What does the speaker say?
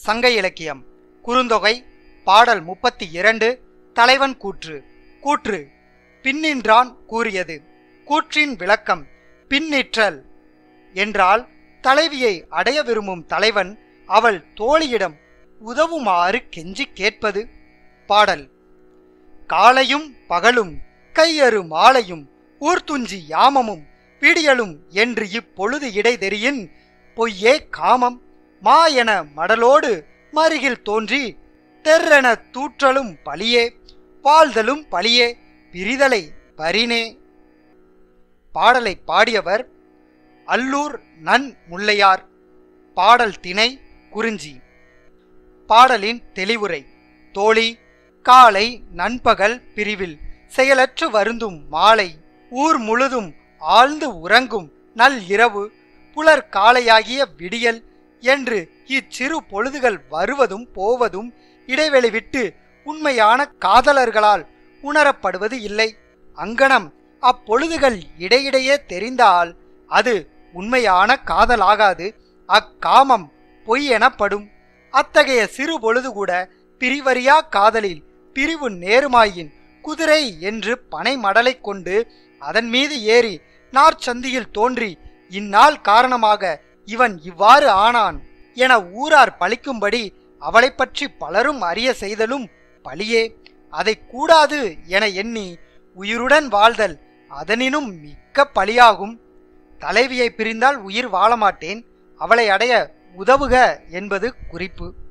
சங்க இலக்கியம் குறுந்தொகை பாடல் முப்பத்தி இரண்டு தலைவன் கூற்று கூற்று பின்னின்றான் கூறியது கூற்றின் விளக்கம் பின்னிற்றல் என்றால் தலைவியை அடைய விரும்பும் தலைவன் அவள் தோழியிடம் உதவுமாறு கெஞ்சி கேட்பது பாடல் காலையும் பகலும் கையறு மாலையும் ஊர்த்துஞ்சி யாமமும் விடியலும் என்று இப்பொழுது இடைதெறியின் பொய்யே காமம் மா என மடலோடு மருகில் தோன்றி தெர்ரென தூற்றலும் பலியே வாழ்தலும் பலியே பிரிதலை பரினே பாடலை பாடியவர் அல்லூர் நன் முல்லையார் பாடல் திணை குறிஞ்சி பாடலின் தெளிவுரை தோழி காலை நண்பகல் பிரிவில் செயலற்று வருந்தும் மாலை ஊர் முழுதும் ஆழ்ந்து உறங்கும் நல் இரவு புலர் காலையாகிய விடியல் என்று இச்சிறு பொழுதுகள் வருவதும் போவதும் இடைவெளி விட்டு உண்மையான காதலர்களால் உணரப்படுவது இல்லை அங்கனம் அப்பொழுதுகள் இடையிடையே தெரிந்தால் அது உண்மையான காதலாகாது அக்காமம் பொய் எனப்படும் அத்தகைய சிறு பொழுது கூட பிரிவறியா காதலில் பிரிவு நேருமாயின் குதிரை என்று பனை மடலைக் கொண்டு அதன் மீது ஏறி நார்ச்சந்தியில் தோன்றி இந்நாள் காரணமாக இவன் இவ்வாறு ஆனான் என ஊரார் பழிக்கும்படி அவளைப் பற்றி பலரும் அறிய செய்தலும் பழியே அதை கூடாது என எண்ணி உயிருடன் வாழ்தல் அதனினும் மிக்க பழியாகும் தலைவியை பிரிந்தால் உயிர் வாழமாட்டேன் அவளை அடைய உதவுக என்பது குறிப்பு